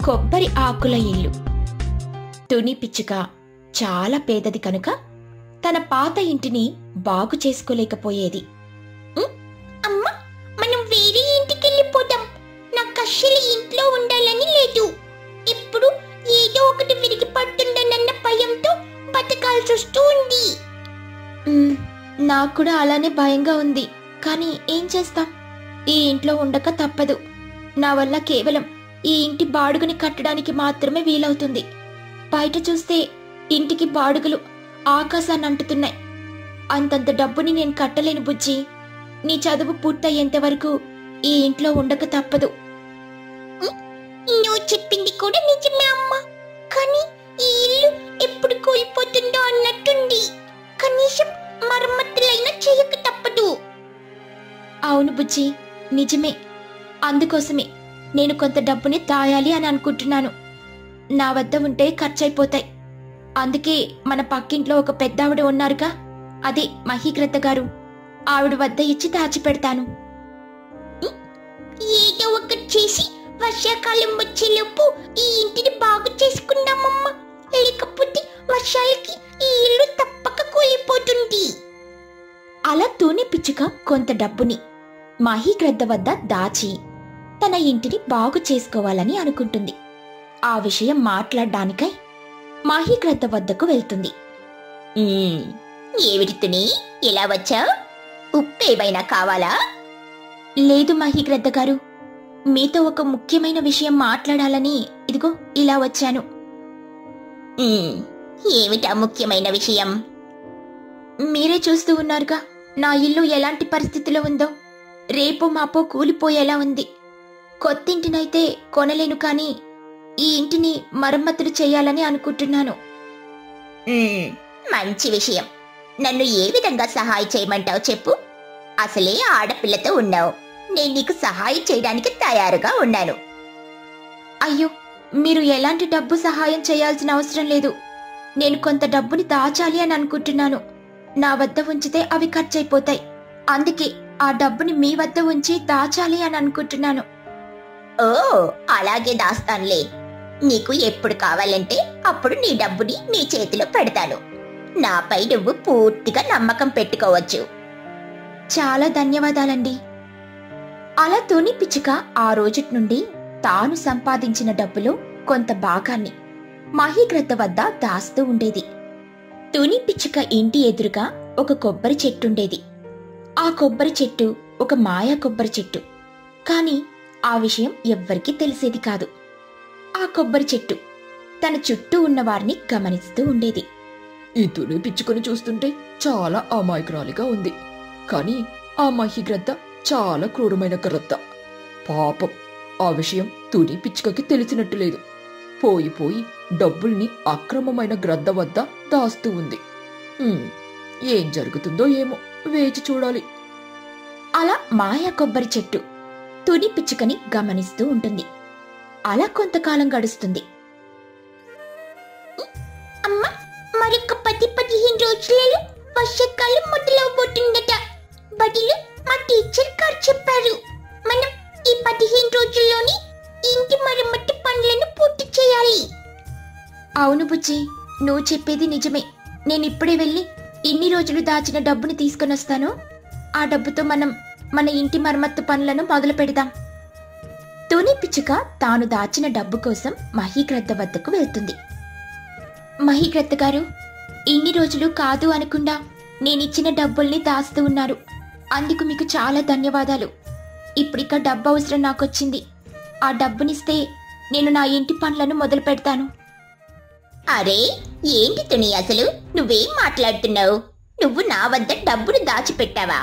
కొబ్బరి ఆకుల ఇల్లు తుని పిచ్చుక చాలా పేదది కనుక తన పాత ఇంటిని బాగు చేసుకోలేకపోయేది అమ్మ మనం వేరే ఇంటికి వెళ్ళిపోదాం నాకు అస్సలు ఇంట్లో ఉండాలని లేదు ఇప్పుడు ఏదో ఒకటి విరిగి పడుతుందన్న భయంతో బతకాల్సి వస్తూ ఉంది "మ్మ్, నాకు కూడా అలానే భయంగా ఉంది కానీ ఏం చేస్తాం ఈ ఇంట్లో ఉండక తప్పదు నా వల్ల కేవలం ఈ ఇంటి బాడుగని కట్టడానికి మాత్రమే వీలవుతుంది బయట చూస్తే ఇంటికి బాడుగలు ఆకాశాన్ని అంటుతున్నాయి అంతంత డబ్బుని నేను కట్టలేను బుజ్జి నీ చదువు పూర్తయ్యేంత వరకు ఈ ఇంట్లో ఉండక తప్పదు నువ్వు చెప్పింది కూడా నిజమే అమ్మ కానీ ఈ ఇల్లు ఎప్పుడు కూలిపోతుందో అన్నట్టుంది కనీసం మరమ్మతులైనా చేయక తప్పదు అవును బుజ్జి నిజమే అందుకోసమే నేను కొంత డబ్బుని దాయాలి అని అనుకుంటున్నాను నా వద్ద ఉంటే ఖర్చయిపోతాయి అందుకే మన పక్కింట్లో ఒక పెద్దావిడ ఉన్నారుగా అదే మహీగ్రత గారు ఆవిడ వద్ద ఇచ్చి దాచిపెడతాను ఏదో ఒకటి చేసి వర్షాకాలం వచ్చేలోపు ఈ ఇంటిని బాగు చేసుకుందామమ్మా లేకపోతే వర్షాలకి ఈ ఇల్లు తప్పక కూలిపోతుంది అలా తూని పిచ్చుక కొంత డబ్బుని మహీగ్రద్ద వద్ద దాచి తన ఇంటిని బాగు చేసుకోవాలని అనుకుంటుంది ఆ విషయం మాట్లాడడానికై మహీగ్రద్ద వద్దకు వెళ్తుంది ఏమిటితుని ఎలా వచ్చావు ఉప్పేమైనా కావాలా లేదు మహీగ్రద్ద గారు మీతో ఒక ముఖ్యమైన విషయం మాట్లాడాలని ఇదిగో ఇలా వచ్చాను ఉమ్, ఏమిటా ముఖ్యమైన విషయం మీరే చూస్తూ ఉన్నారుగా నా ఇల్లు ఎలాంటి పరిస్థితిలో ఉందో రేపు మాపో కూలిపోయేలా ఉంది కొత్తింటినైతే కొనలేను కానీ ఈ ఇంటిని మరమ్మతులు చేయాలని అనుకుంటున్నాను ఉమ్, మంచి విషయం నన్ను ఏ విధంగా సహాయం చేయమంటావు చెప్పు అసలే ఆడపిల్లతో ఉన్నావు నేను నీకు సహాయం చేయడానికి తయారుగా ఉన్నాను అయ్యో మీరు ఎలాంటి డబ్బు సహాయం చేయాల్సిన అవసరం లేదు నేను కొంత డబ్బుని దాచాలి అని అనుకుంటున్నాను నా వద్ద ఉంచితే అవి ఖర్చయిపోతాయి అందుకే ఆ డబ్బుని మీ వద్ద ఉంచి దాచాలి అని అనుకుంటున్నాను ఓ అలాగే దాస్తానులే నీకు ఎప్పుడు కావాలంటే అప్పుడు నీ డబ్బుని నీ చేతిలో పెడతాను నాపై నువ్వు పూర్తిగా నమ్మకం పెట్టుకోవచ్చు చాలా ధన్యవాదాలండి అలా తోని పిచ్చుక ఆ రోజుటి నుండి తాను సంపాదించిన డబ్బులో కొంత భాగాన్ని మహీగ్రద్ద వద్ద దాస్తూ ఉండేది తుని పిచ్చుక ఇంటి ఎదురుగా ఒక కొబ్బరి చెట్టుండేది ఆ కొబ్బరి చెట్టు ఒక మాయా కొబ్బరి చెట్టు కాని ఆ విషయం ఎవ్వరికీ తెలిసేది కాదు ఆ కొబ్బరి చెట్టు తన చుట్టూ ఉన్న వారిని గమనిస్తూ ఉండేది ఈ తుని పిచ్చుకొని చూస్తుంటే చాలా అమాయకురాలిగా ఉంది కానీ ఆ మహిగ్రద్ద చాలా క్రూరమైన గ్రద్ద పాపం ఆ విషయం తుని పిచ్చుకకి తెలిసినట్టు లేదు పోయి పోయి డబ్బుల్ని అక్రమమైన గ్రద్ద వద్ద దాస్తూ ఉంది ఉమ్, ఏం జరుగుతుందో ఏమో వేచి చూడాలి అలా మాయా కొబ్బరి చెట్టు తుని పిచ్చుకని గమనిస్తూ ఉంటుంది అలా కొంతకాలం గడుస్తుంది అమ్మ మరొక పది పదిహేను రోజులలో వర్షాకాలం మొదలవబోతుందట బడిలో మా టీచర్ గారు చెప్పారు మనం ఈ పదిహేను రోజుల్లోని ఇంటి మరమ్మతి పనులను పూర్తి చేయాలి అవును బుజ్జి నువ్వు చెప్పేది నిజమే నేను ఇప్పుడే వెళ్ళి ఇన్ని రోజులు దాచిన డబ్బుని తీసుకొనొస్తాను ఆ డబ్బుతో మనం మన ఇంటి మరమ్మత్తు పనులను మొదలు పెడదాం తుని పిచ్చుక తాను దాచిన డబ్బు కోసం మహీగ్రద్ద వద్దకు వెళ్తుంది మహీగ్రద్ద గారు ఇన్ని రోజులు కాదు అనకుండా నేనిచ్చిన డబ్బుల్ని దాస్తూ ఉన్నారు అందుకు మీకు చాలా ధన్యవాదాలు ఇప్పుడిక డబ్బు అవసరం నాకొచ్చింది ఆ డబ్బునిస్తే నేను నా ఇంటి పనులను మొదలు పెడతాను అరే ఏంటి తుని అసలు నువ్వేం మాట్లాడుతున్నావు నువ్వు నా వద్ద డబ్బును దాచిపెట్టావా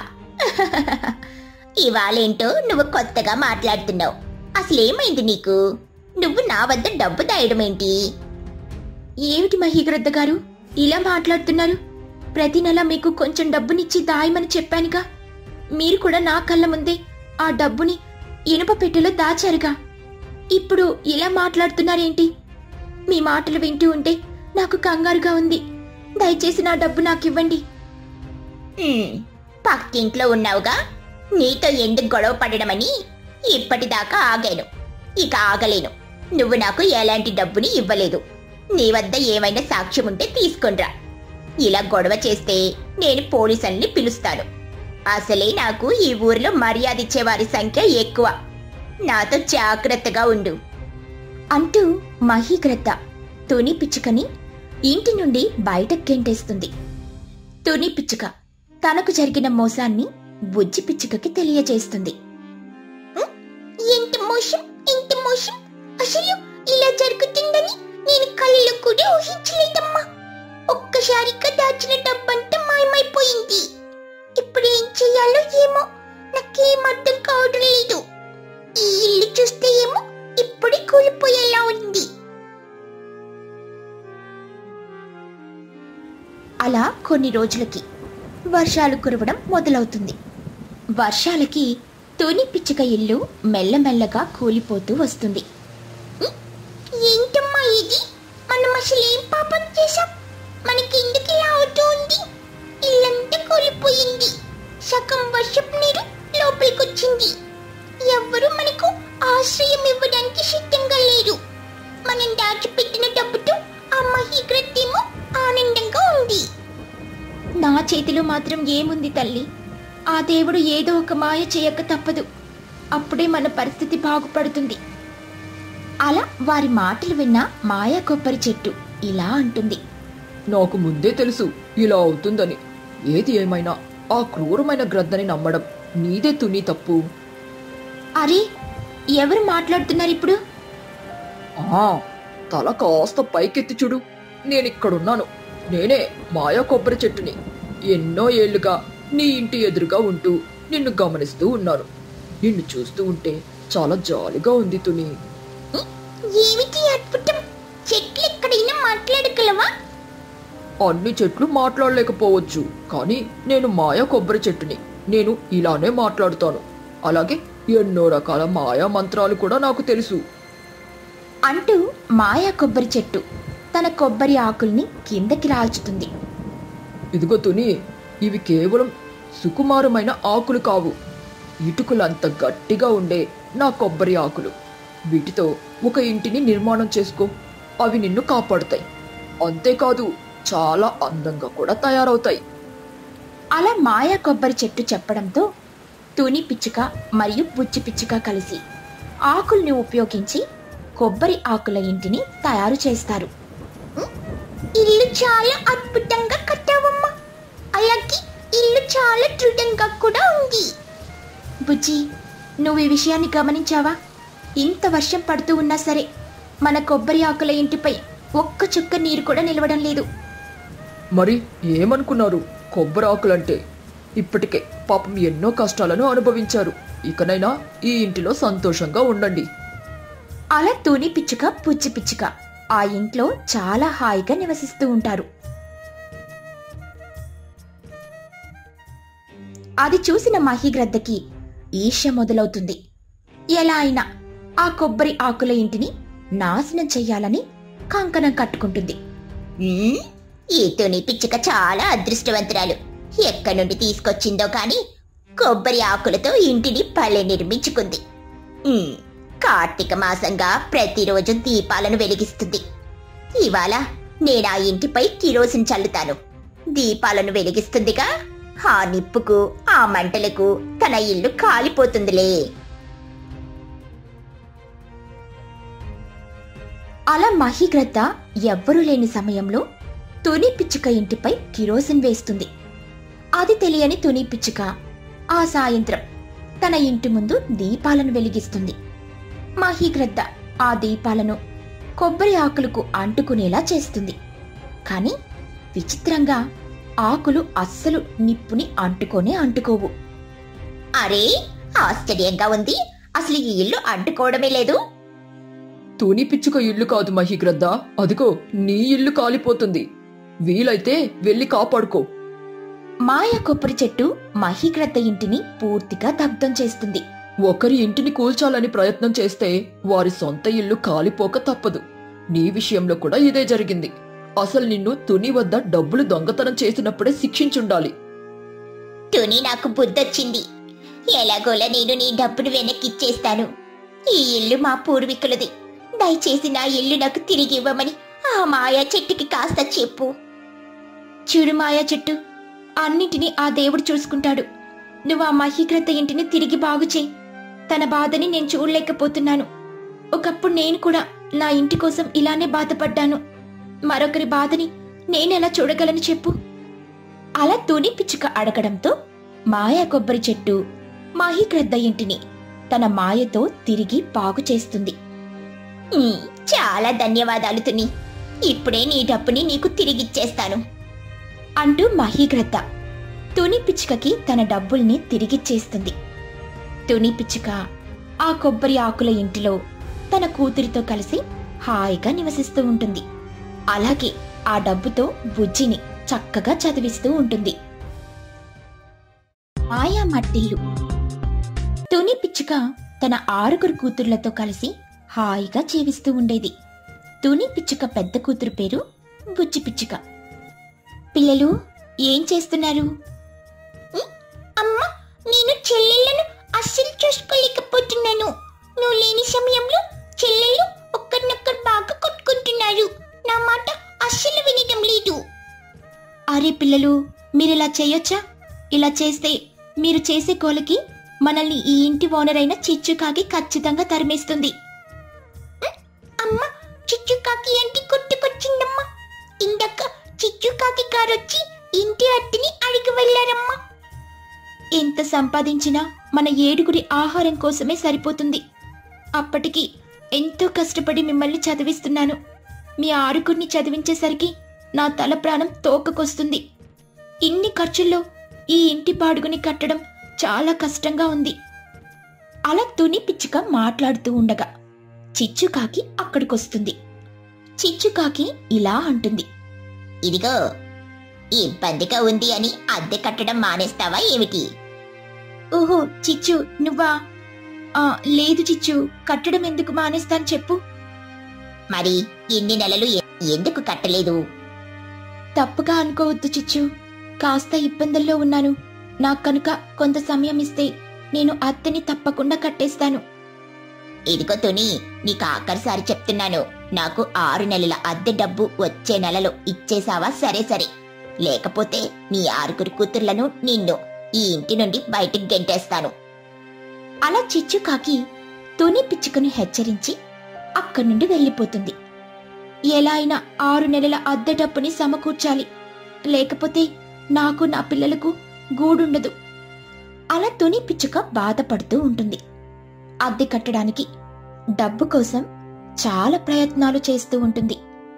ఇవాళేంటో నువ్వు కొత్తగా మాట్లాడుతున్నావు అసలేమైంది నీకు నువ్వు నా వద్ద డబ్బు దాయడం ఏంటి ఏమిటి మహీగ్రద్ద గారు ఇలా మాట్లాడుతున్నారు ప్రతి నెల మీకు కొంచెం డబ్బునిచ్చి దాయమని చెప్పానుగా మీరు కూడా నా కళ్ళ ముందే ఆ డబ్బుని ఇనుప పెట్టెలో దాచారుగా ఇప్పుడు ఇలా మాట్లాడుతున్నారేంటి మీ మాటలు వింటూ ఉంటే నాకు కంగారుగా ఉంది దయచేసి నా డబ్బు నాకివ్వండి హ్మ్, పక్కింట్లో ఉన్నావుగా నీతో ఎందుకు గొడవ పడడమని ఇప్పటిదాకా ఆగాను ఇక ఆగలేను నువ్వు నాకు ఎలాంటి డబ్బుని ఇవ్వలేదు నీ వద్ద ఏమైనా సాక్ష్యం ఉంటే తీసుకొనిరా ఇలా గొడవ చేస్తే నేను పోలీసుల్ని పిలుస్తాను అసలే నాకు ఈ ఊరిలో మర్యాద ఇచ్చే వారి సంఖ్య ఎక్కువ నాతో జాగ్రత్తగా ఉండు అంటూ మహీగ్రద్ద తుని పిచ్చుకని ఇంటి నుండి బయటకు గెంటేస్తుంది తుని పిచ్చుక తనకు జరిగిన మోసాన్ని బుజ్జి పిచ్చుకకి తెలియజేస్తుంది ఎంత మోసం ఎంత మోసం అసలు ఇలా జరుగుతుందని నేను కళ్ళు కూడా ఊహించలేదమ్మా ఒక్కసారిగా దాచిన డబ్బంతా మాయమైపోయింది ఇప్పుడు ఏం చెయ్యాలో ఏమో నాకేం అర్థం కావడం లేదు ఈ ఇల్లు చూస్తే ఏమో ఇప్పుడే కూలిపోయేలా ఉంది అలా కొన్ని రోజులకి వర్షాలు కురవడం మొదలవుతుంది వర్షాలకి తుని పిచ్చుక ఇల్లు మెల్లమెల్లగా కూలిపోతూ వస్తుంది ఏంటమ్మా ఇది మనం అసలు ఏం పాపం చేశాం మనకి ఎందుకు ఇలా అవుతుంది ఇల్లంతా కూలిపోయింది సగం వర్షపు నీరు లోపలికొచ్చింది ఎవ్వరూ మనకు ఆశ్రయం ఇవ్వడానికి సిద్ధంగా లేరు మనం దాచిపెట్టిన డబ్బుతో ఆ మహీగ్రతేమో ఆనందంగా ఉంది నా చేతిలో మాత్రం ఏముంది తల్లి ఆ దేవుడు ఏదో ఒక మాయ చేయక తప్పదు అప్పుడే మన పరిస్థితి బాగుపడుతుంది అలా వారి మాటలు విన్న మాయా కొబ్బరి చెట్టు ఇలా అంటుంది నాకు ముందే తెలుసు ఇలా అవుతుందని ఏది ఏమైనా ఆ క్రూరమైన గ్రద్దని నమ్మడం నీదే తుని తప్పు అరే ఎవరు మాట్లాడుతున్నారు ఇప్పుడు ఆ తల కాస్త పైకెత్తి చూడు నేనిక్కడున్నాను నేనే మాయా కొబ్బరి చెట్టుని ఎన్నో ఏళ్లుగా నీ ఇంటి ఎదురుగా ఉంటూ నిన్ను గమనిస్తూ ఉన్నాను నిన్ను చూస్తూ ఉంటే చాలా జాలిగా ఉంది తుని ఏమిటి అద్భుతం చెట్లు ఎక్కడైనా మాట్లాడగలవా అన్ని చెట్లు మాట్లాడలేకపోవచ్చు కానీ నేను మాయా కొబ్బరి చెట్టుని నేను ఇలానే మాట్లాడుతాను అలాగే ఎన్నో రకాల మాయా మంత్రాలు కూడా నాకు తెలుసు అంటూ మాయా కొబ్బరి చెట్టు తన కొబ్బరి ఆకుల్ని కిందకి రాల్చుతుంది ఇదిగో తుని ఇవి కేవలం సుకుమారమైన ఆకులు కావు ఇటుకలంత గట్టిగా ఉండే నా కొబ్బరి ఆకులు వీటితో ఒక ఇంటిని నిర్మాణం చేసుకో అవి నిన్ను కాపాడుతాయి అంతేకాదు చాలా అందంగా కూడా తయారవుతాయి అలా మాయా కొబ్బరి చెట్టు చెప్పడంతో తుని పిచ్చుక మరియు బుచ్చి పిచ్చుక కలిసి ఆకుల్ని ఉపయోగించి కొబ్బరి ఆకుల ఇంటిని తయారు చేస్తారు ఇల్లు చాలా అద్భుతంగా కట్టావమ్మా అలాగే ఇల్లు చాలా దృఢంగా కూడా ఉంది బుజ్జి నువ్వు ఈ విషయాన్ని గమనించావా ఇంత వర్షం పడుతూ ఉన్నా సరే మన కొబ్బరి ఆకుల ఇంటిపై ఒక్క చుక్క నీరు కూడా నిలవడం లేదు మరి ఏమనుకున్నారు కొబ్బరి ఆకులంటే ఇప్పటికే పాపం ఎన్నో కష్టాలను అనుభవించారు ఇకనైనా ఈ ఇంటిలో సంతోషంగా ఉండండి అలా తుని పిచ్చుక పుచ్చి పిచ్చుక ఆ ఇంట్లో చాలా హాయిగా నివసిస్తూ ఉంటారు అది చూసిన మహిగ్రద్దకి ఈర్ష్య మొదలవుతుంది ఎలా అయినా ఆ కొబ్బరి ఆకుల ఇంటిని నాశనం చెయ్యాలని కంకణం కట్టుకుంటుంది ఉమ్, ఈ తుని పిచ్చుక చాలా అదృష్టవంతురాలు ఎక్కడి నుండి తీసుకొచ్చిందో కాని కొబ్బరి ఆకులతో ఇంటిని భలే నిర్మించుకుంది ఉమ్, కార్తీక మాసంగా ప్రతిరోజు దీపాలను వెలిగిస్తుంది ఇవాళ నేను ఆ ఇంటిపై కిరోసిన్ చల్లుతాను దీపాలను వెలిగిస్తుందిగా ఆ నిప్పుకు ఆ మంటలకు తన ఇల్లు కాలిపోతుందిలే అలా మహిగ్రద్ద ఎవ్వరూ లేని సమయంలో తుని పిచ్చుక ఇంటిపై కిరోసిన్ వేస్తుంది అది తెలియని తుని పిచ్చుక ఆ సాయంత్రం తన ఇంటి ముందు దీపాలను వెలిగిస్తుంది మహిగ్రద్ద ఆ దీపాలను కొబ్బరి ఆకులకు అంటుకునేలా చేస్తుంది కాని విచిత్రంగా ఆకులు అస్సలు నిప్పుని అంటుకొనే అంటుకోవు అరే ఆశ్చర్యంగా ఉంది అసలు ఈ ఇల్లు అంటుకోవడమే లేదు తూని పిచ్చుక ఇల్లు కాదు మహిగ్రద్ద అదిగో నీ ఇల్లు కాలిపోతుంది వీలైతే వెళ్ళి కాపాడుకో మాయ కొబ్బరి చెట్టు మహిగ్రద్ద ఇంటిని పూర్తిగా దగ్ధం చేస్తుంది ఒకరి ఇంటిని కూల్చాలని ప్రయత్నం చేస్తే వారి సొంత ఇల్లు కాలిపోక తప్పదు నీ విషయంలో కూడా ఇదే జరిగింది అసలు నిన్ను తుని వద్ద డబ్బులు దొంగతనం చేసినప్పుడే శిక్షించుండాలి తుని నాకు బుద్ధొచ్చింది ఎలాగోలా నేను నీ డబ్బును వెనక్కిచ్చేస్తాను ఈ ఇల్లు మా పూర్వీకులది దయచేసి నా ఇల్లు నాకు తిరిగి ఇవ్వమని ఆ మాయా చెట్టుకి కాస్త చెప్పు చూడు మాయా చెట్టు అన్నింటినీ ఆ దేవుడు చూసుకుంటాడు నువ్వు ఆ మహీకృత ఇంటిని తిరిగి బాగు చేయి తన బాధని నేను చూడలేకపోతున్నాను ఒకప్పుడు నేను కూడా నా ఇంటి కోసం ఇలానే బాధపడ్డాను మరొకరి బాధని నేనెలా చూడగలను చెప్పు అలా తుని పిచ్చుక అడగడంతో మాయా కొబ్బరి చెట్టు మహీగ్రద్ద ఇంటిని తన మాయతో తిరిగి బాగు చేస్తుంది ఉమ్, చాలా ధన్యవాదాలు తుని ఇప్పుడే నీ డబ్బుని నీకు తిరిగిచ్చేస్తాను అంటూ మహీగ్రద్ద తుని పిచ్చుకకి తన డబ్బుల్ని తిరిగిచ్చేస్తుంది తుని పిచ్చుక ఆ కొబ్బరి ఆకుల ఇంటిలో తన కూతురితో కలిసి హాయిగా నివసిస్తూ ఉంటుంది అలాగే ఆ డబ్బుతో బుజ్జిని చక్కగా చదివిస్తూ ఉంటుంది మాయా మట్టిల్లు తుని పిచ్చుక తన ఆరుగురు కూతుర్లతో కలిసి హాయిగా జీవిస్తూ ఉండేది తుని పిచ్చుక పెద్ద కూతురు పేరు బుజ్జి పిచ్చుక పిల్లలు ఏం చేస్తున్నారు అమ్మా నేను చెల్లెళ్ళను అస్సలు చూసుకోలేకపోతున్నాను నువ్వు లేని సమయంలో చెల్లెళ్ళు ఒక్కరినొక్కరు బాగా కొట్టుకుంటున్నారు నా మాట అస్సలు వినడం లేదు అరే పిల్లలు మీరిలా చేయొచ్చా ఇలా చేస్తే మీరు చేసే కోలకి మనల్ని ఈ ఇంటి ఓనర్ అయిన చిచ్చుకాకి ఖచ్చితంగా తరిమేస్తుంది అమ్మ చిచ్చుకాకి ఏంటి కొట్టుకొచ్చిందమ్మా ఇందాక చిచ్చుకాకి గారు వచ్చి ఇంటి అత్తిని అడిగి వెళ్ళారమ్మా ఎంత సంపాదించినా మన ఏడుగురి ఆహారం కోసమే సరిపోతుంది అప్పటికి ఎంతో కష్టపడి మిమ్మల్ని చదివిస్తున్నాను మీ ఆరుగురిని చదివించేసరికి నా తల ప్రాణం తోకకొస్తుంది ఇన్ని ఖర్చుల్లో ఈ ఇంటి బాడుగుని కట్టడం చాలా కష్టంగా ఉంది అలా తుని పిచ్చుక మాట్లాడుతూ ఉండగా చిచ్చుకాకి అక్కడికొస్తుంది చిచ్చుకాకి ఇలా అంటుంది ఇదిగో ఇబ్బందిగా ఉంది అని అద్దె కట్టడం మానేస్తావా ఏమిటి ఓహో చిచ్చు నువ్వా ఆ, లేదు చిచ్చు కట్టడం ఎందుకు మానేస్తాను చెప్పు మరి ఇన్ని నెలలు ఎ- ఎందుకు కట్టలేదు తప్పుగా అనుకోవద్దు చిచ్చు కాస్త ఇబ్బందుల్లో ఉన్నాను నాకు కనుక కొంత సమయం ఇస్తే నేను అత్తని తప్పకుండా కట్టేస్తాను ఇదిగో తుని నీకు ఆఖరిసారి చెప్తున్నాను నాకు ఆరు నెలల అద్దె డబ్బు వచ్చే నెలలో ఇచ్చేసావా సరే సరే లేకపోతే నీ ఆరుగురు కూతుర్లను నిన్ను ఈ ఇంటి నుండి బయటికి గెంటేస్తాను అలా చిచ్చుకాకి తుని పిచ్చుకను హెచ్చరించి అక్కడి నుండి వెళ్ళిపోతుంది ఎలా అయినా ఆరు నెలల అద్దె డబ్బుని సమకూర్చాలి లేకపోతే నాకు నా పిల్లలకు గూడుండదు అలా తుని పిచ్చుక బాధపడుతూ ఉంటుంది అద్దె కట్టడానికి డబ్బు కోసం చాలా ప్రయత్నాలు చేస్తూ ఉంటుంది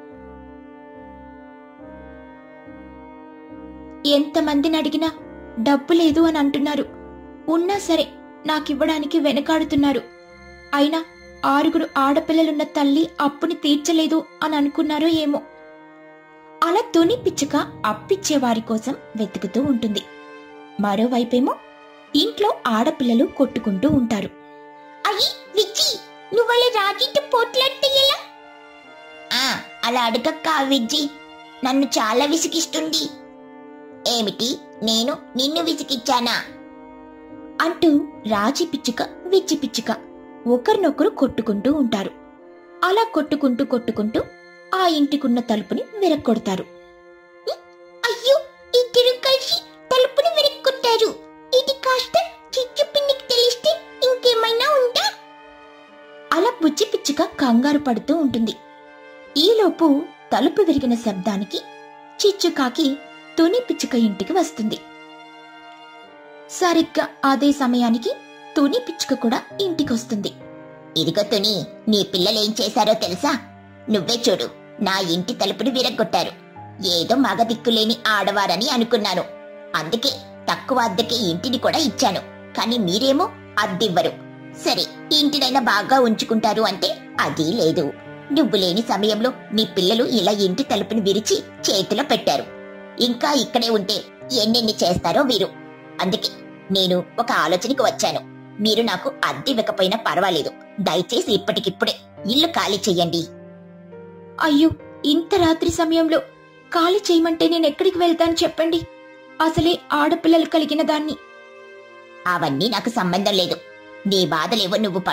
ఎంతమందిని అడిగినా డబ్బు లేదు అని అంటున్నారు ఉన్నా సరే నాకివ్వడానికి వెనకాడుతున్నారు అయినా ఆరుగురు ఆడపిల్లలున్న తల్లి అప్పుని తీర్చలేదు అని అనుకున్నారో ఏమో అలా తుని పిచ్చుక అప్పిచ్చే వారి కోసం వెతుకుతూ ఉంటుంది మరోవైపేమో ఇంట్లో ఆడపిల్లలు కొట్టుకుంటూ ఉంటారు అయ్యి విచ్చి నువ్వలా రాజీతో పోట్లాడితే ఎలా ఆ అలా అడగక్క విజ్జి నన్ను చాలా విసిగిస్తుంది ఏమిటి నేను నిన్ను విసిగిచ్చానా అంటూ రాజీ పిచ్చుక విచ్చి పిచ్చుక ఒకరినొకరు కొట్టుకుంటూ ఉంటారు అలా కొట్టుకుంటూ కొట్టుకుంటూ ఆ ఇంటికున్న తలుపుని విరక్కొడతారు అయ్యో ఇద్దరు కలిసి తలుపుని వెనక్కొట్టారు ఇది కాస్త చిచ్చు పిన్నికి తెలిస్తే ఇంకేమైనా ఉందా అలా బుజ్జి పిచ్చుక కంగారు పడుతూ ఉంటుంది ఈలోపు తలుపు విరిగిన శబ్దానికి చిచ్చుకాకి తుని పిచ్చుక ఇంటికి వస్తుంది సరిగ్గా అదే సమయానికి తుని పిచ్చుక కూడా ఇంటికొస్తుంది ఇదిగో తుని నీ పిల్లలేం చేశారో తెలుసా నువ్వే చూడు నా ఇంటి తలుపుని విరగ్గొట్టారు ఏదో మగ దిక్కులేని ఆడవారని అనుకున్నాను అందుకే తక్కువ అద్దెకి ఇంటిని కూడా ఇచ్చాను కానీ మీరేమో అద్దివ్వరు సరే ఇంటినైనా బాగా ఉంచుకుంటారు అంటే అది లేదు నువ్వు లేని సమయంలో మీ పిల్లలు ఇలా ఇంటి తలుపుని విరిచి చేతిలో పెట్టారు ఇంకా ఇక్కడే ఉంటే ఎన్నెన్ని చేస్తారో వీరు అందుకే నేను ఒక ఆలోచనకు వచ్చాను మీరు నాకు అద్దె ఇవ్వకపోయినా పర్వాలేదు దయచేసి ఇప్పటికిప్పుడే ఇల్లు ఖాళీ చెయ్యండి అయ్యో ఇంత రాత్రి సమయంలో ఖాళీ చేయమంటే నేను ఎక్కడికి వెళ్తాను చెప్పండి అసలే ఆడపిల్లలు కలిగిన దాన్ని అవన్నీ నాకు సంబంధం లేదు నీ బాధలేవో నువ్వు పడు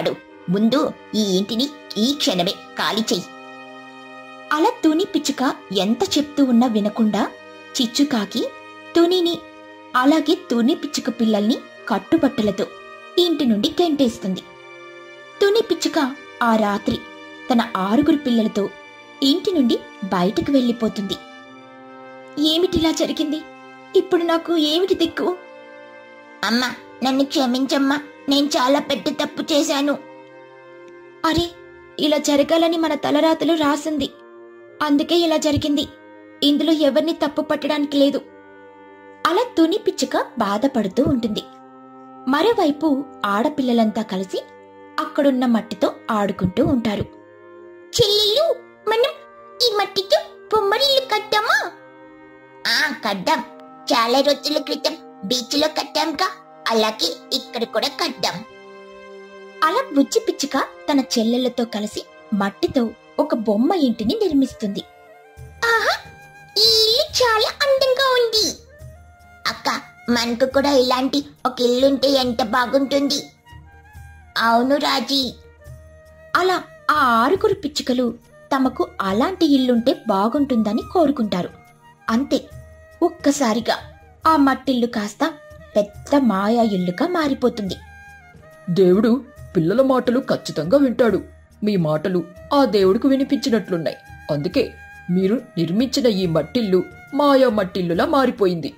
ముందు ఈ ఇంటిని ఈ క్షణమే ఖాళీ చెయ్యి అలా తుని పిచ్చుక ఎంత చెప్తూ ఉన్నా వినకుండా చిచ్చుకాకి తునిని అలాగే తుని పిచ్చుక పిల్లల్ని కట్టుబట్టలతో ఇంటి నుండి గెంటేస్తుంది తుని పిచ్చుక ఆ రాత్రి తన ఆరుగురు పిల్లలతో ఇంటి నుండి బయటకు వెళ్ళిపోతుంది ఏమిటిలా జరిగింది ఇప్పుడు నాకు ఏమిటి దిక్కు అమ్మా నన్ను క్షమించమ్మా నేను చాలా పెద్ద తప్పు చేశాను అరే ఇలా జరగాలని మన తలరాతలు రాసింది అందుకే ఇలా జరిగింది ఇందులో ఎవరిని తప్పు పట్టడానికి లేదు అలా తుని పిచ్చుక బాధపడుతూ ఉంటుంది మరోవైపు ఆడపిల్లలంతా కలిసి అక్కడున్న మట్టితో ఆడుకుంటూ ఉంటారు చెల్లెలు మనం ఈ మట్టితో బొమ్మరిల్లు కట్టామా ఆ కట్టాం చాలా రోజుల క్రితం బీచ్ లో కట్టాంకా అలాగే ఇక్కడ కూడా కట్టాం అలా బుజ్జి పిచ్చుక తన చెల్లెళ్లతో కలిసి మట్టితో ఒక బొమ్మ ఇంటిని నిర్మిస్తుంది ఆహా ఈ ఇల్లు చాలా అందంగా ఉంది అక్క మనకు కూడా ఇలాంటి ఒక ఇల్లుంటే ఎంత బాగుంటుంది అవును రాజీ అలా ఆ ఆరుగురు పిచ్చుకలు తమకు అలాంటి ఇల్లుంటే బాగుంటుందని కోరుకుంటారు అంతే ఒక్కసారిగా ఆ మట్టిల్లు కాస్త పెద్ద మాయా ఇల్లుగా మారిపోతుంది దేవుడు పిల్లల మాటలు ఖచ్చితంగా వింటాడు మీ మాటలు ఆ దేవుడికి వినిపించినట్లున్నాయి అందుకే మీరు నిర్మించిన ఈ మట్టిల్లు మాయా మట్టిల్లులా మారిపోయింది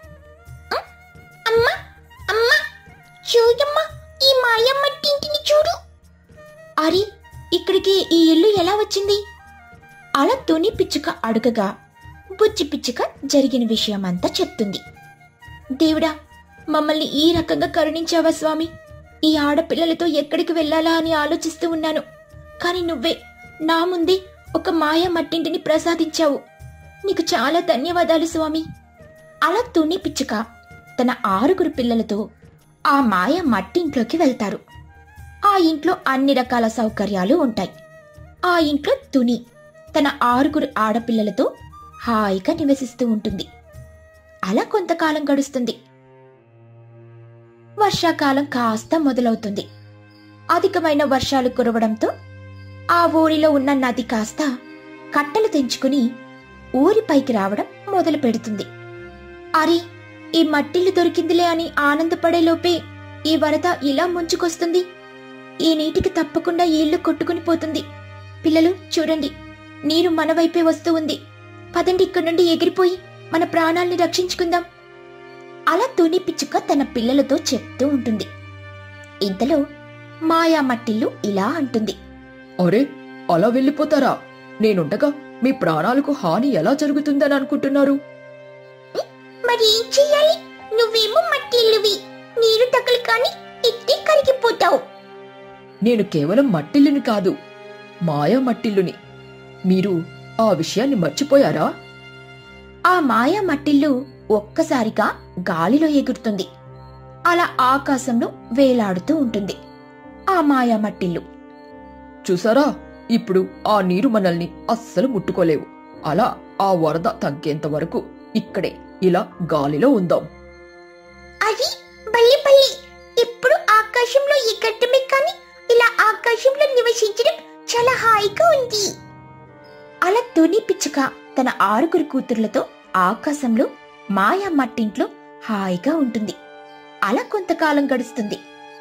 అమ్మా అమ్మా చూడమ్మా ఈ మాయ మట్టింటిని చూడు అరే ఇక్కడికి ఈ ఇల్లు ఎలా వచ్చింది అలా తుని పిచ్చుక అడుగగా బుజ్జి పిచ్చుక జరిగిన విషయమంతా చెప్తుంది దేవుడా మమ్మల్ని ఈ రకంగా కరుణించావా స్వామి ఈ ఆడపిల్లలతో ఎక్కడికి వెళ్ళాలా అని ఆలోచిస్తూ ఉన్నాను కాని నువ్వే నా ముందే ఒక మాయ మట్టింటిని ప్రసాదించావు నీకు చాలా ధన్యవాదాలు స్వామి అలా తుని పిచ్చుక తన ఆరుగురు పిల్లలతో ఆ మాయ మట్టింట్లోకి వెళ్తారు ఆ ఇంట్లో అన్ని రకాల సౌకర్యాలు ఉంటాయి ఆ ఇంట్లో తుని తన ఆరుగురు ఆడపిల్లలతో హాయిగా నివసిస్తూ ఉంటుంది అలా కొంతకాలం గడుస్తుంది వర్షాకాలం కాస్త మొదలవుతుంది అధికమైన వర్షాలు కురవడంతో ఆ ఊరిలో ఉన్న నది కాస్త కట్టలు తెంచుకుని ఊరిపైకి రావడం మొదలు పెడుతుంది అరే ఈ మట్టిల్లు దొరికిందిలే అని ఆనందపడేలోపే ఈ వరద ఇలా ముంచుకొస్తుంది ఈ నీటికి తప్పకుండా ఈ ఇల్లు కొట్టుకుని పోతుంది పిల్లలు చూడండి నీరు మన వైపే వస్తూ ఉంది పదండి ఇక్కడి నుండి ఎగిరిపోయి మన ప్రాణాల్ని రక్షించుకుందాం అలా తుని పిచ్చుక తన పిల్లలతో చెప్తూ ఉంటుంది ఇంతలో మాయా మట్టిల్లు ఇలా అంటుంది అరే అలా వెళ్ళిపోతారా నేనుండగా మీ ప్రాణాలకు హాని ఎలా జరుగుతుందని అనుకుంటున్నారు మరి ఏం చెయ్యాలి నువ్వేమో మట్టి ఇల్లువి నీరు తగలు కానీ ఇట్టే కరిగిపోతావు నేను కేవలం మట్టిల్లుని కాదు మాయా మట్టిల్లుని మీరు ఆ విషయాన్ని మర్చిపోయారా ఆ మాయా మట్టిల్లు ఒక్కసారిగా గాలిలో ఎగురుతుంది అలా ఆకాశంలో వేలాడుతూ ఉంటుంది ఆ మాయా మట్టిల్లు చూసారా ఇప్పుడు ఆ నీరు మనల్ని అస్సలు ముట్టుకోలేవు అలా ఆ వరద తగ్గేంత వరకు ఇక్కడే ఇలా గాలిలో ఉందాం అది బల్లి బల్లి ఎప్పుడు ఆకాశంలో ఎగరటమే కానీ ఇలా ఆకాశంలో నివసించడం చాలా హాయిగా ఉంది అలా తుని పిచ్చుక తన ఆరుగురు కూతుర్లతో ఆకాశంలో మాయా మట్టింట్లో హాయిగా ఉంటుంది అలా కొంతకాలం గడుస్తుంది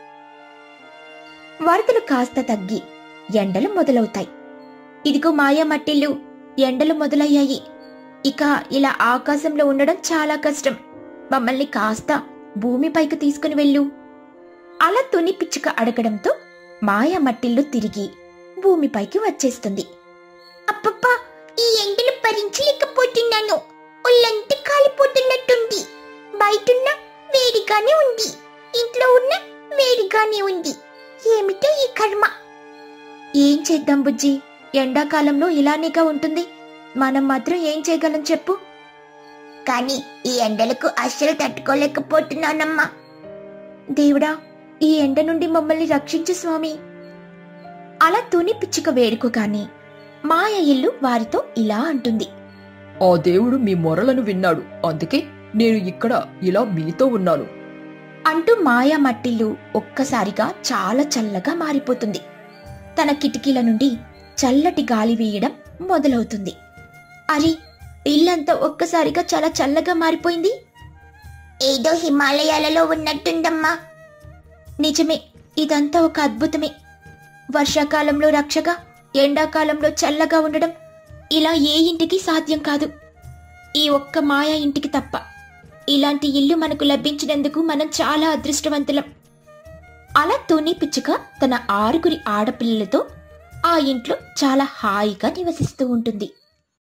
వరదలు కాస్త తగ్గి ఎండలు మొదలవుతాయి ఇదిగో మాయా మట్టిల్లు ఎండలు మొదలయ్యాయి ఇక ఇలా ఆకాశంలో ఉండడం చాలా కష్టం మమ్మల్ని కాస్త భూమిపైకి తీసుకుని వెళ్ళు అలా తుని పిచ్చుక అడగడంతో మాయా మట్టిల్లు తిరిగి భూమిపైకి వచ్చేస్తుంది అప్పప్పా ఈ ఎండలు భరించలేకపోతున్నాను ఒళ్ళంతా కాలిపోతున్నట్టుంది బయటున్న వేడిగానే ఉంది ఇంట్లో ఉన్న వేడిగానే ఉంది ఏమిటో ఈ కర్మ ఏం చేద్దాం బుజ్జి ఎండాకాలంలో ఇలానేగా ఉంటుంది మనం మాత్రం ఏం చేయగలం చెప్పు కానీ ఈ ఎండలకు అస్సలు తట్టుకోలేకపోతున్నానమ్మా దేవుడా ఈ ఎండ నుండి మమ్మల్ని రక్షించు స్వామి అలా తుని పిచ్చుక వేడుకోగాని మాయ ఇల్లు వారితో ఇలా అంటుంది ఆ దేవుడు మీ మొరలను విన్నాడు అందుకే నేను ఇక్కడ ఇలా మీతో ఉన్నాను అంటూ మాయా మట్టిల్లు ఒక్కసారిగా చాలా చల్లగా మారిపోతుంది తన కిటికీల నుండి చల్లటి గాలి వీయడం మొదలవుతుంది అరే ఇల్లంతా ఒక్కసారిగా చాలా చల్లగా మారిపోయింది ఏదో హిమాలయాలలో ఉన్నట్టుందమ్మా నిజమే ఇదంతా ఒక అద్భుతమే వర్షాకాలంలో రక్షగా ఎండాకాలంలో చల్లగా ఉండడం ఇలా ఏ ఇంటికి సాధ్యం కాదు ఈ ఒక్క మాయా ఇంటికి తప్ప ఇలాంటి ఇల్లు మనకు లభించినందుకు మనం చాలా అదృష్టవంతులం అలా తుని పిచ్చుక తన ఆరుగురి ఆడపిల్లలతో ఆ ఇంట్లో చాలా హాయిగా నివసిస్తూ ఉంటుంది